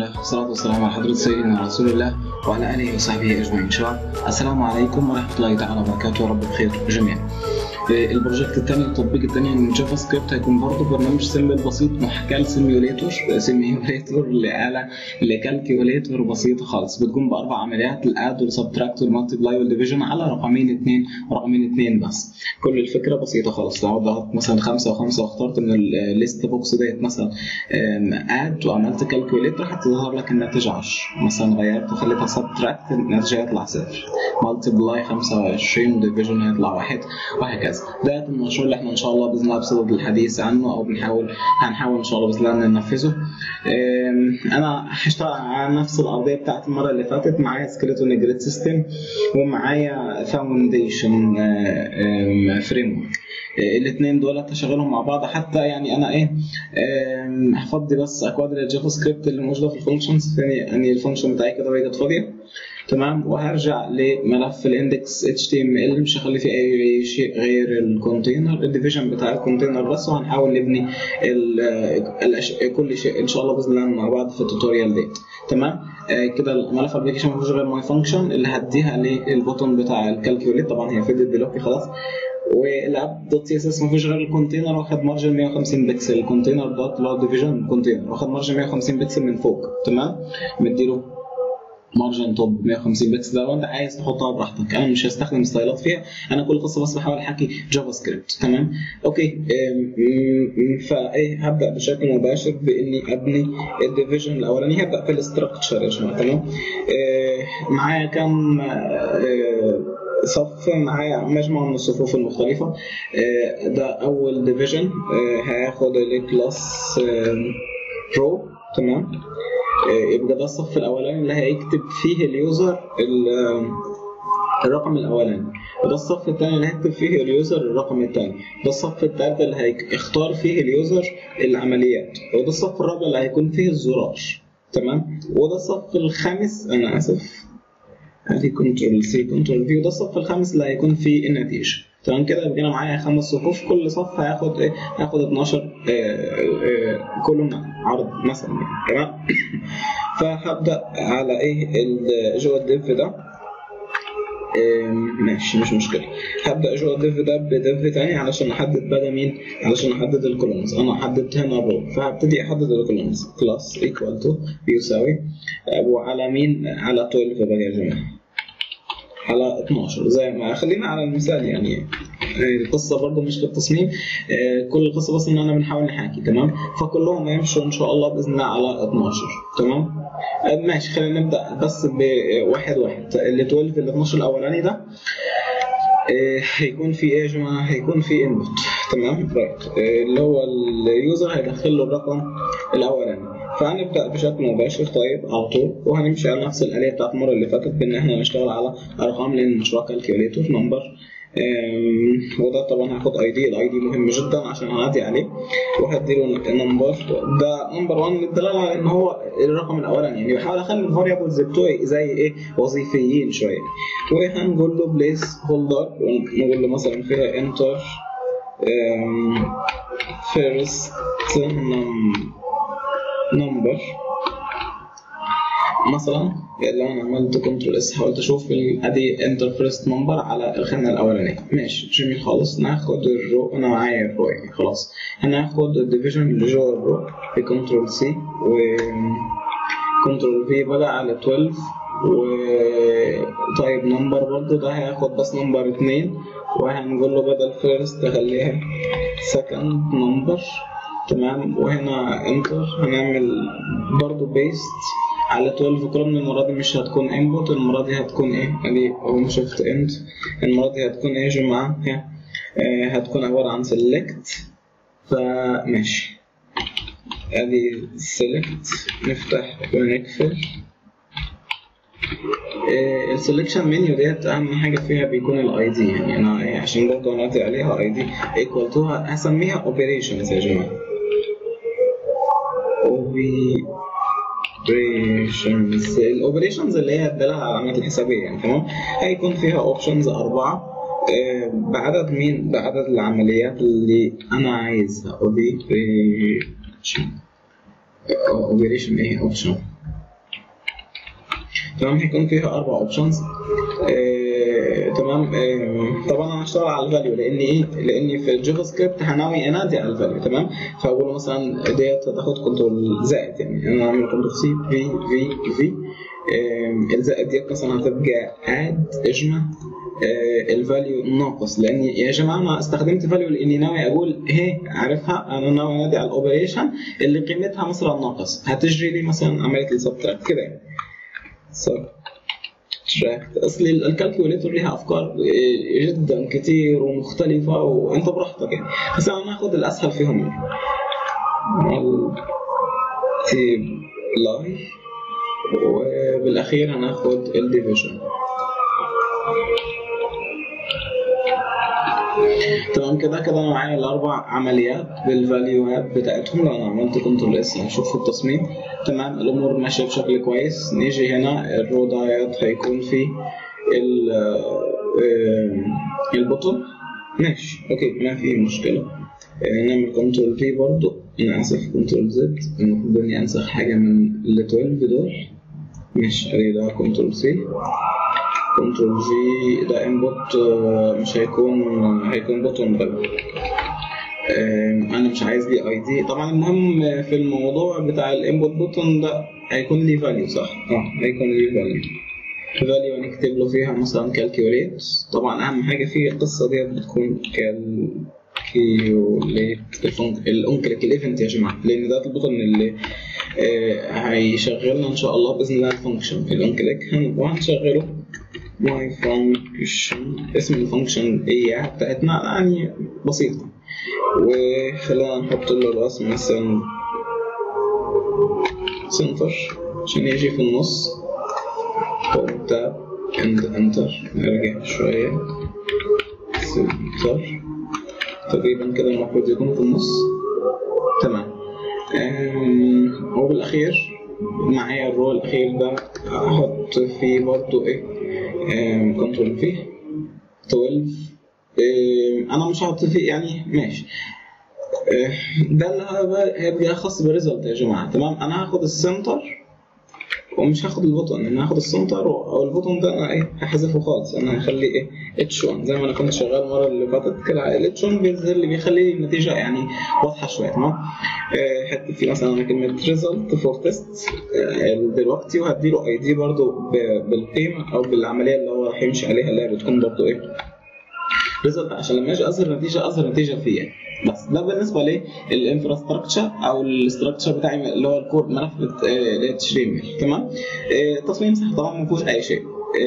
الله والصلاة والسلام على حضرة سيدنا رسول الله وعلى آله وصحبه أجمعين شباب السلام عليكم ورحمة الله تعالى وبركاته يا رب بخير جميعا البروجكت الثاني التطبيق الثاني من جافا سكريبت هيكون برضه برنامج سيمبل بسيط محاكاة لسيميوليتور سيميوليتور لآلة لكالكيوليتور بسيطة خالص بتقوم بأربع عمليات الاد والسبتراكت والمالتيبلاي والديفيجن على رقمين اثنين ورقمين اثنين بس كل الفكرة بسيطة خالص لو ضغطت مثلا خمسة وخمسة واخترت من الليست بوكس ديت مثلا اد وعملت كالكيوليتور هتظهر لك الناتج 10 مثلا غيرت وخليتها سبتراكت الناتج هيطلع صفر مالتيبلاي 25 ديفيجن هيطلع واحد وهكذا ده المشروع اللي احنا ان شاء الله باذن الله بصدد الحديث عنه او بنحاول هنحاول ان شاء الله باذن الله ننفذه انا هشتغل على نفس الارضيه بتاعت المره اللي فاتت معايا سكيلتون جريد سيستم ومعايا فاونديشن فريم ورك الاثنين دول هشغلهم مع بعض حتى يعني انا ايه هفضي بس اكواد الجافا سكريبت اللي موجوده في الفانكشنز يعني الفانكشن بتاعي كده بقت فاضيه تمام وهرجع لملف الاندكس اتش تي ام ال مش هخلي فيه اي شيء غير الكونتينر الديفيجن بتاع الكونتينر بس وهنحاول نبني كل شيء ان شاء الله باذن الله مع بعض في التوتوريال ديت تمام آه كده الملف ابلكيشن ما فيهوش غير ماي فانكشن اللي هديها للبوتون بتاع الكالكيوليت طبعا هي فيدت دلوقتي خلاص والاب دوت سي اس اس ما فيهوش غير الكونتينر واخد مارجن 150 بكسل الكونتينر دوت اللي هو ديفيجن كونتينر واخد مارجن 150 بكسل من فوق تمام مديله مارجن توب 150 بكس ده لو انت عايز تحطها براحتك انا مش هستخدم ستايلات فيها انا كل قصه بس بحاول احكي جافا سكريبت تمام اوكي فايه هبدا بشكل مباشر باني ابني الديفيجن الاولاني هبدا في الاستراكشر يا جماعه تمام معايا كام صف معايا مجموعة من الصفوف المختلفة ده أول ديفيجن هياخد الكلاس رو تمام يبقى ده الصف الاولاني اللي هيكتب فيه اليوزر الرقم الاولاني وده الصف الثاني اللي هيكتب فيه اليوزر الرقم الثاني ده الصف الثالث اللي هيختار فيه اليوزر العمليات وده الصف الرابع اللي هيكون فيه الزرار تمام وده الصف الخامس انا اسف ادي كنترول سي كنترول في وده الصف الخامس اللي هيكون فيه النتيجه تمام كده يبقى انا معايا خمس صفوف كل صف هياخد ايه هياخد 12 كولوم عرض مثلا تمام فهبدا على ايه جوه الديف ده ماشي مش مشكلة هبدأ جوه الديف ده بديف تاني علشان أحدد بقى مين علشان أحدد الكولومز أنا حددت هنا الرو فهبتدي أحدد الكولومز كلاس ايكوال تو بيساوي وعلى مين على 12 بقى يا جماعة على 12 زي ما خلينا على المثال يعني القصة برضه مش في التصميم كل القصة بس إن أنا بنحاول نحاكي تمام فكلهم هيمشوا إن شاء الله بإذن الله على 12 تمام ماشي خلينا نبدأ بس بواحد واحد ال 12 ال 12 الأولاني ده هيكون في ايه يا جماعه؟ هيكون في انبوت تمام رايت اللي هو اليوزر هيدخل له الرقم الاولاني فهنبدا بشكل مباشر طيب على طول وهنمشي على نفس الاليه بتاعت المره اللي فاتت بان احنا نشتغل على ارقام لان المشروع كالكيوليتور نمبر وده طبعا هاخد اي دي الاي دي مهم جدا عشان هنعدي عليه وهديله نمبر ده نمبر 1 للدلاله على ان هو الرقم الاولاني يعني بحاول اخلي الفاريبلز بتوعي زي ايه وظيفيين شويه وهنقول له بليس هولدر ونقول له مثلا فيها انتر فيرست نمبر مثلا لو انا عملت كنترول اس حاولت اشوف ادي انتر فيرست نمبر على الخانه الاولانيه ماشي جميل خالص ناخد الرو انا معايا الرو يعني خلاص هناخد الديفيجن اللي جوه الرو بكنترول سي و كنترول في بقى على 12 و طيب نمبر برضه ده هياخد بس نمبر 2 وهنقول له بدل فيرست اخليها سكند نمبر تمام وهنا انتر هنعمل برضو بيست على 12 كولوم المرة دي مش هتكون انبوت المرة دي هتكون ايه ادي اهو شفت انت المرة دي هتكون ايه يا جماعة آه هتكون عبارة عن سيلكت فماشي ادي سيلكت نفتح ونقفل آه السلكشن منيو ديت اهم حاجه فيها بيكون الاي دي يعني انا عشان برضه انادي عليها اي دي ايكوال تو هسميها اوبريشنز يا جماعه اوبريشنز الاوبريشنز اللي هي الدلاله على العمليات الحسابيه يعني تمام هيكون فيها اوبشنز اربعه بعدد مين بعدد العمليات اللي انا عايزها اوبريشن اوبريشن ايه اوبشن تمام هيكون فيها اربع اوبشنز آه، تمام آه، طبعا انا هشتغل على الفاليو لان ايه لاني في الجافا سكريبت هناوي انادي على الفاليو تمام فاقول له مثلا ديت هتاخد كنترول زائد يعني انا اعمل كنترول سي في في في آه، الزائد ديت مثلا هتبقى اد اجمع الفاليو ناقص لان يا جماعه انا استخدمت فاليو لاني ناوي اقول هي عارفها انا ناوي انادي على الاوبريشن اللي قيمتها مثلا ناقص هتجري لي مثلا عمليه السبتراكت كده يعني سبتراكت اصل الكالكوليتر ليها افكار جدا كتير ومختلفه وانت براحتك يعني بس انا هاخد الاسهل فيهم يعني لاي وبالاخير هناخد الديفيجن تمام كده كده انا معايا الاربع عمليات بالفاليوهات بتاعتهم لو انا عملت كنترول اس هشوف في التصميم تمام الامور ماشيه بشكل كويس نيجي هنا الرو دايت هيكون في ال البطن ماشي اوكي ما في مشكله نعمل كنترول في برضو انا اسف كنترول زد المفروض اني انسخ حاجه من ال 12 دول ماشي ادي ده كنترول سي كنترول جي ده انبوت مش هيكون هيكون بوتون بقى انا مش عايز لي اي دي طبعا المهم في الموضوع بتاع الانبوت بوتون ده هيكون لي فاليو صح اه هيكون لي فاليو فاليو نكتب له فيها مثلا كالكيوليت طبعا اهم حاجه في القصه ديت بتكون كالكيوليت الانكليك الايفنت يا جماعه لان ده البوتون اللي آه هيشغلنا ان شاء الله باذن الله الفانكشن الانكليك وهنشغله ماي فانكشن اسم الفانكشن ايه بتاعتنا يعني بسيطة وخلينا نحط له الرسم مثلا سنتر عشان يجي في النص تاب اند انتر نرجع شوية سنتر تقريبا كده المفروض يكون في النص تمام وبالأخير معايا الرو الأخير ده أحط فيه برضو إيه كنترول في 12 انا مش هحط فيه يعني ماشي ده اللي هيبقى خاص بالريزلت يا جماعه تمام انا هاخد السنتر ومش هاخد البوتون انا هاخد السنتر او البوتون ده انا ايه هحذفه خالص انا هخليه ايه اتش 1 زي ما انا كنت شغال المره اللي فاتت كده الاتش 1 بيظهر لي بيخلي النتيجه يعني واضحه شويه تمام هكتب فيه مثلا كلمه ريزلت فور تيست دلوقتي وهديله اي دي برده بالقيمه او بالعمليه اللي هو هيمشي عليها اللي هي بتكون برده ايه ريزلت عشان لما اجي اظهر نتيجه اظهر نتيجه فيها بس ده بالنسبه للانفراستراكشر او الاستراكشر بتاعي اللي هو الكور ملف اتش تي ام تمام التصميم سهل طبعا ما فيهوش اي شيء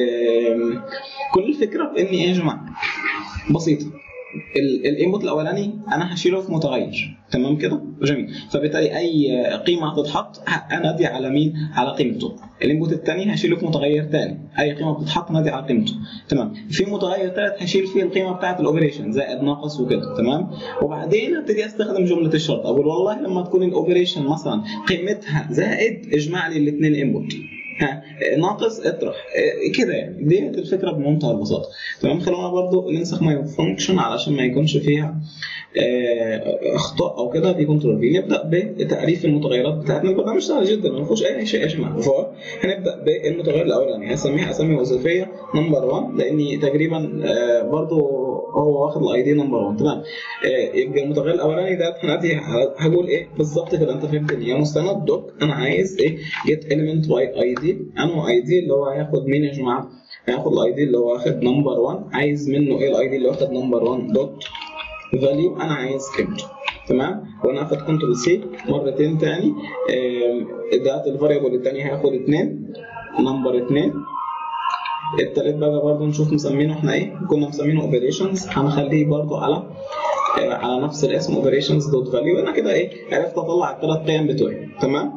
كل الفكره في اني ايه يا جماعه بسيطه الانبوت الاولاني انا هشيله في متغير تمام كده جميل فبالتالي اي قيمه هتتحط انادي على مين على قيمته الانبوت الثاني هشيله في متغير ثاني اي قيمه بتتحط نادي على قيمته تمام في متغير ثالث هشيل فيه القيمه بتاعه الاوبريشن زائد ناقص وكده تمام وبعدين ابتدي استخدم جمله الشرط اقول والله لما تكون الاوبريشن مثلا قيمتها زائد اجمع لي الاثنين انبوت ها ناقص اطرح كده يعني دي الفكره بمنتهى البساطه تمام خلونا برضو ننسخ ماي فانكشن علشان ما يكونش فيها اخطاء او كده في كنترول في نبدا بتعريف المتغيرات بتاعتنا البرنامج سهل جدا ما فيهوش اي شيء يا جماعه فهنبدا بالمتغير الاولاني هسميها اسامي وظيفيه نمبر 1 لاني تقريبا برضو هو واخد الاي دي نمبر 1 تمام يبقى المتغير الاولاني ده هنادي هقول ايه بالظبط كده انت فهمتني يا مستند دوك انا عايز ايه جيت اليمنت باي اي دي انه اي دي اللي هو هياخد مين يا جماعه هياخد الاي دي اللي هو واخد نمبر 1 عايز منه ايه الاي دي اللي واخد نمبر 1 دوت فاليو انا عايز قيمته تمام وانا هاخد كنترول سي مرتين تاني ده الفاريبل التاني هياخد 2 نمبر 2 التالت بقى برضه نشوف مسمينه احنا ايه كنا مسمينه اوبريشنز هنخليه برضه على على نفس الاسم اوبريشنز دوت فاليو انا كده ايه عرفت اطلع الثلاث قيم بتوعي تمام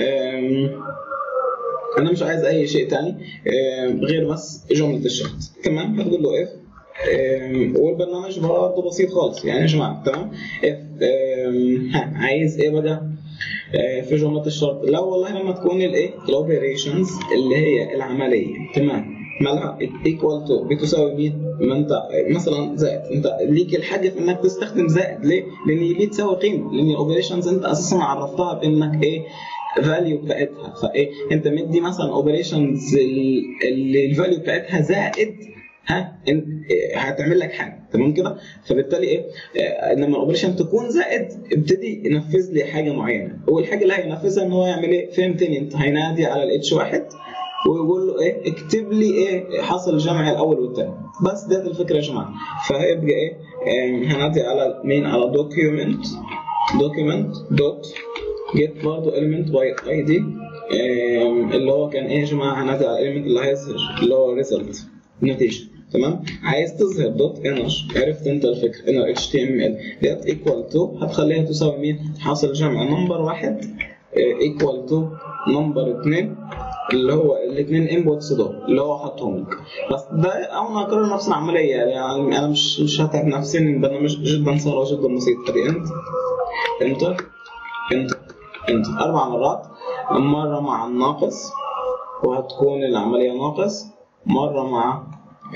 انا مش عايز اي شيء تاني غير بس جمله الشرط تمام هقول له اف والبرنامج برضه بسيط خالص يعني يا جماعه تمام اف عايز ايه بقى في جمله الشرط لا والله لما تكون الايه الاوبريشنز اللي هي العمليه تمام مالها ايكوال تو بتساوي مين؟ ما انت مثلا زائد انت ليك الحاجه في انك تستخدم زائد ليه؟ لان دي تساوي قيمه لان الاوبريشنز انت اساسا عرفتها بانك ايه فاليو بتاعتها فايه انت مدي مثلا اوبريشنز اللي الفاليو بتاعتها زائد ها هتعمل لك حاجه تمام كده فبالتالي ايه آه لما الاوبريشن تكون زائد ابتدي ينفذ لي حاجه معينه اول حاجه اللي هينفذها ان هو يعمل ايه فهمتني انت هينادي على الاتش واحد ويقول له ايه اكتب لي ايه حصل الجمع الاول والثاني بس ده الفكره يا جماعه فهيبقى ايه آه هنادي على مين على دوكيومنت دوكيومنت دوت جيت برضه element by id اللي هو كان ايه يا جماعه هنادي على element اللي هيظهر اللي هو result نتيجه تمام عايز تظهر دوت انر عرفت انت الفكره انر اتش تي ام ال ديت ايكوال تو هتخليها تساوي مين حاصل جمع نمبر واحد ايكوال تو نمبر اثنين اللي هو الاثنين انبوتس دول اللي هو حطهم لك بس ده اول ما اكرر نفس العمليه يعني انا مش مش هتعب نفسي البرنامج جدا سهل وجدا بسيط ادي انت انتر انتر انتر اربع مرات مره مع الناقص وهتكون العمليه ناقص مره مع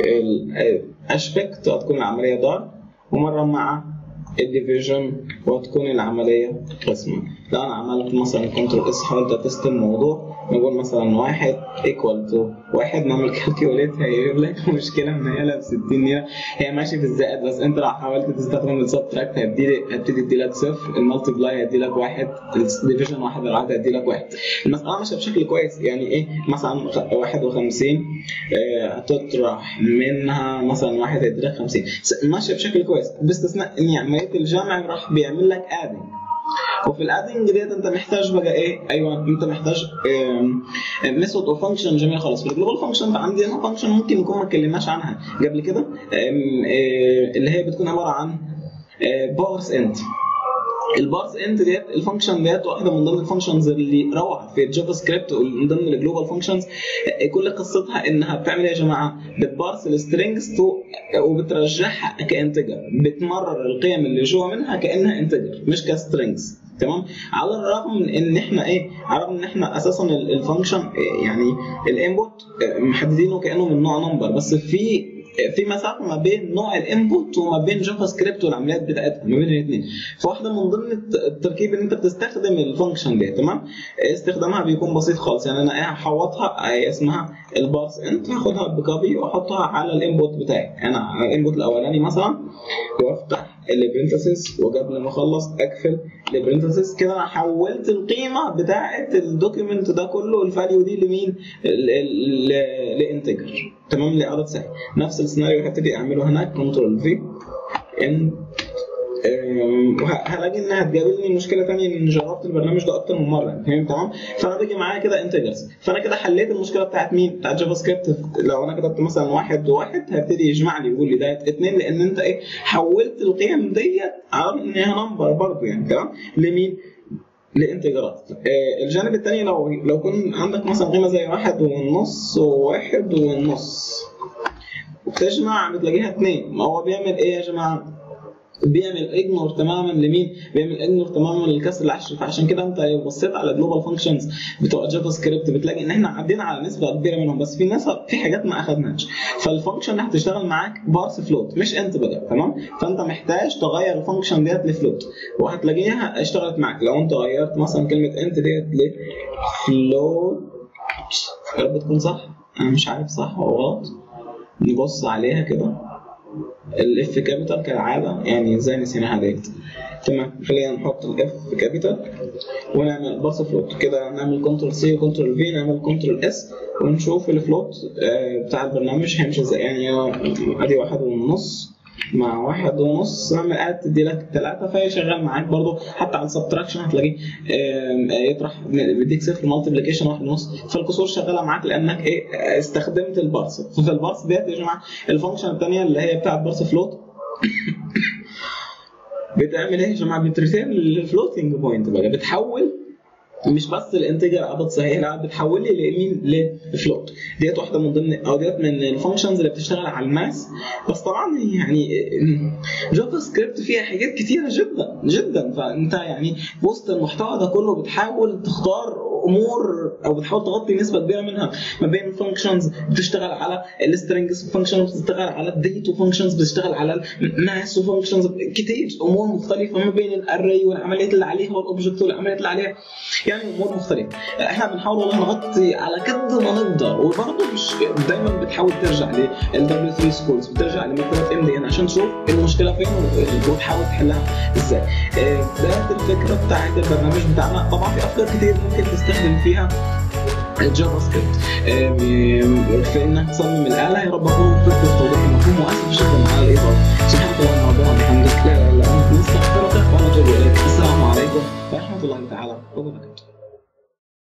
الاشبكت وهتكون العمليه دار ومره مع الديفيجن وهتكون العمليه قسمه لو انا عملت مثلا كنترول اس حاولت اتست الموضوع نقول مثلا واحد ايكوال تو واحد نعمل كالكيوليت هيجيب لك مشكله منيله ب 60 ليره هي ماشيه في الزائد بس انت لو حاولت تستخدم السبتراكت هيبتدي هيبتدي يدي لك صفر المالتيبلاي هيدي لك واحد الديفيجن واحد على واحد هيدي لك واحد المساله ماشيه بشكل كويس يعني ايه مثلا 51 هتطرح منها مثلا واحد هيدي لك 50 ماشيه بشكل كويس باستثناء ان عمليه الجمع راح بيعمل لك ادنج وفي الادنج ديت انت محتاج بقى ايه ايوه انت محتاج ميثود او فانكشن جميله خالص في الجلوبال فانكشن عندي هنا فانكشن ممكن نكون ما اتكلمناش عنها قبل كده اللي هي بتكون عباره عن بارس انت البارس انت ديت الفانكشن ديت واحده من ضمن الفانكشنز اللي روعه في الجافا سكريبت ومن ضمن الجلوبال فانكشنز كل قصتها انها بتعمل ايه يا جماعه؟ بتبارس السترينجز تو وبترجعها كانتجر بتمرر القيم اللي جوا منها كانها انتجر مش كسترينجز تمام على الرغم من ان احنا ايه على الرغم ان احنا اساسا الفانكشن يعني الانبوت محددينه كانه من نوع نمبر بس في في مسافه ما بين نوع الانبوت وما بين جافا سكريبت والعمليات بتاعتها ما بين الاثنين فواحده من ضمن التركيب ان انت بتستخدم الفانكشن دي تمام استخدامها بيكون بسيط خالص يعني انا ايه هحوطها اسمها البارس انت هاخدها بكوبي واحطها على الانبوت بتاعي انا الانبوت الاولاني مثلا وافتح البرنتسز وقبل ما اخلص اقفل البرنتسز كده انا حولت القيمه بتاعه الدوكيمنت ده كله الفاليو دي لمين؟ لانتجر تمام لعدد صحيح نفس السيناريو هبتدي اعمله هناك كنترول في ان هلاقي انها هتقابلني مشكله ثانيه ان جربت البرنامج ده اكتر من مره فاهم تمام فانا باجي معايا كده انتجرز فانا كده حليت المشكله بتاعت مين بتاعت جافا سكريبت لو انا كتبت مثلا واحد وواحد هيبتدي يجمع لي يقول لي ده اثنين لان انت ايه حولت القيم ديت على انها نمبر برضه يعني تمام لمين لانتجرات آه الجانب الثاني لو لو كان عندك مثلا قيمه زي واحد ونص وواحد ونص وبتجمع بتلاقيها اثنين ما هو بيعمل ايه يا جماعه؟ بيعمل اجنور تماما لمين؟ بيعمل اجنور تماما للكسر العشري فعشان كده انت لو بصيت على جلوبال فانكشنز بتوع جافا سكريبت بتلاقي ان احنا عدينا على نسبه كبيره منهم بس في ناس في حاجات ما اخدناش فالفانكشن اللي هتشتغل معاك بارس فلوت مش انت بقى تمام؟ فانت محتاج تغير الفانكشن ديت لفلوت وهتلاقيها اشتغلت معاك لو انت غيرت مثلا كلمه انت ديت لفلوت يا رب تكون صح انا مش عارف صح ولا غلط نبص عليها كده الاف كابيتال كالعاده يعني ازاي نسيناها ديت تمام خلينا نحط الاف كابيتال ونعمل باص فلوت كده نعمل كنترول سي وكنترول في نعمل كنترول اس ونشوف الفلوت بتاع البرنامج هيمشي ازاي يعني ادي واحد ونص مع واحد ونص لما قاعد تدي لك ثلاثة فهي شغال معاك برضو حتى على السبتراكشن هتلاقيه يطرح بيديك صفر مالتيبليكيشن واحد ونص فالكسور شغالة معاك لأنك إيه استخدمت البارس ففي البارس ديت يا جماعة الفانكشن الثانية اللي هي بتاعت بارس فلوت بتعمل ايه يا جماعه بتريتيرن الفلوتنج بوينت بقى بتحول مش بس الانتجر عدد صحيح لا بتحول لي لمين لفلوت ديت واحده من ضمن او ديت من الفانكشنز اللي بتشتغل على الماس بس طبعا يعني جافا سكريبت فيها حاجات كتيره جدا جدا فانت يعني وسط المحتوى ده كله بتحاول تختار امور او بتحاول تغطي نسبه كبيره منها ما بين الفانكشنز بتشتغل على السترنجز فانكشنز بتشتغل على الديت وفانكشنز بتشتغل على الماس وفانكشنز كتير امور مختلفه ما بين الاري والعمليات اللي عليها والاوبجكت والعمليات اللي عليها يعني امور مختلفه احنا بنحاول والله نغطي على قد ما نقدر وبرضه مش دايما بتحاول ترجع لل دبليو 3 سكولز بترجع لمكتبه ام دي ان عشان تشوف المشكله فين وتحاول تحلها ازاي ده الفكره بتاعت البرنامج بتاعنا طبعا في افكار كتير ممكن تستخدم فيها الجافا سكريبت في انك تصمم الاله يا رب اكون وفقت في توضيح